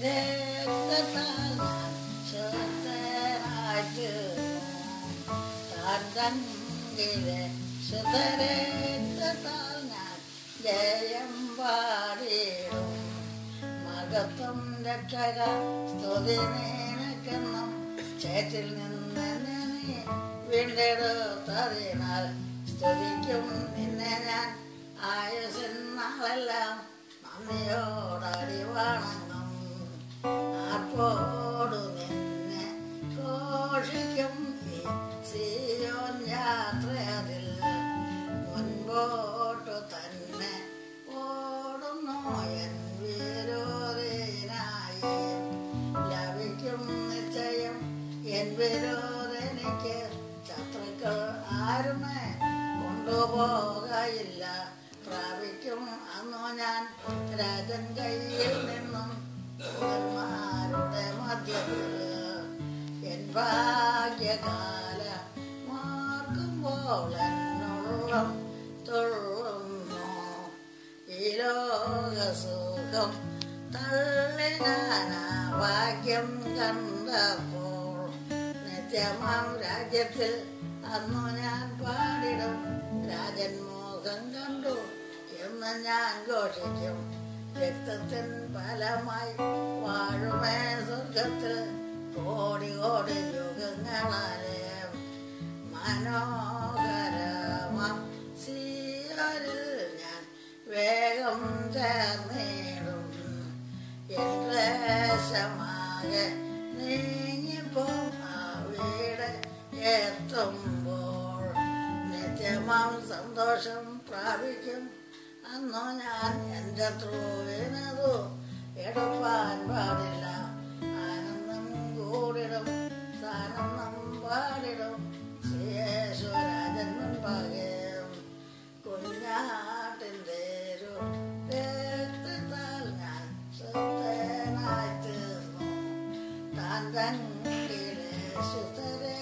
രക്തത്താൽ ഞാൻ ശുദ്ധനായി തീർന്നു താൻ തങ്കിലെ ശുദ്ധരക്തത്താൽ ഞാൻ ജയം പാടിയിടും മകത്വം രക്ഷക സ്തുതി നിനക്കെന്നും ചേറ്റിൽ നിന്ന് നീ വീണ്ടെടുത്തതിനാൽ സ്തുതിക്കും നിന്നെ ഞാൻ ആയുസിന്നാളെല്ലാം നന്ദിയോടടി വണങ്ങും ആർപ്പോടു നിന്നെ ഘോഷിക്കും ഈ സിയോൻ യാത്രയതിൽ മുൻപോട്ടു തന്നെ ഓടുന്നു എൻ വിരോധനായി ലഭിക്കും നിശ്ചയം എൻ വിരോധനിക്ക് ശത്രുക്കൾ ആരുമേ കൊണ്ടുപോകയില്ല പ്രാപിക്കും അന്നു ഞാൻ രാജൻ കയ്യിൽ നിന്നും ദൂതന്മാരുടെ മധ്യത്തിൽ എൻ ഭാഗ്യകാല മാർക്കുമ്പോൾ എന്നുള്ളം തുള്ളുന്നു ഈ ലോകസുഖം തള്ളി ഞാനാ ഭാഗ്യം കണ്ടപ്പോൾ നിത്യമാം രാജ്യത്തിൽ അന്നു ഞാൻ പാടിടും രാജൻ മോഹം കണ്ടു എന്ന് ഞാൻ ഘോഷിക്കും രക്തത്തിൻ ഫലമായി വാഴുമേ സ്വർഗത്തിൽ കോടി കോടി യുഗങ്ങളാലേ മനോഹരമാം സീരിൽ ഞാൻ വേഗം ചേർന്നിടും ദേശമാകെ നീങ്ങിപ്പോം ആ വീട് എത്തുമ്പോൾ നിത്യമാം സന്തോഷം പ്രാപിക്കും അന്നു ഞാൻ എൻ്റെ ത്രൂവിനതു എടുപ്പാൻ പാടില്ല ആനന്ദം കൂടിടും സാനന്ദം പാടിടും ശ്രീയേശ്വരാജൻ മുൻപാകെ കുഞ്ഞാട്ടിൻ്റെ രക്തത്താൽ ഞാൻ ശുദ്ധനായി തീർന്നു താൻ തങ്കിലെ ശുദ്ധരെ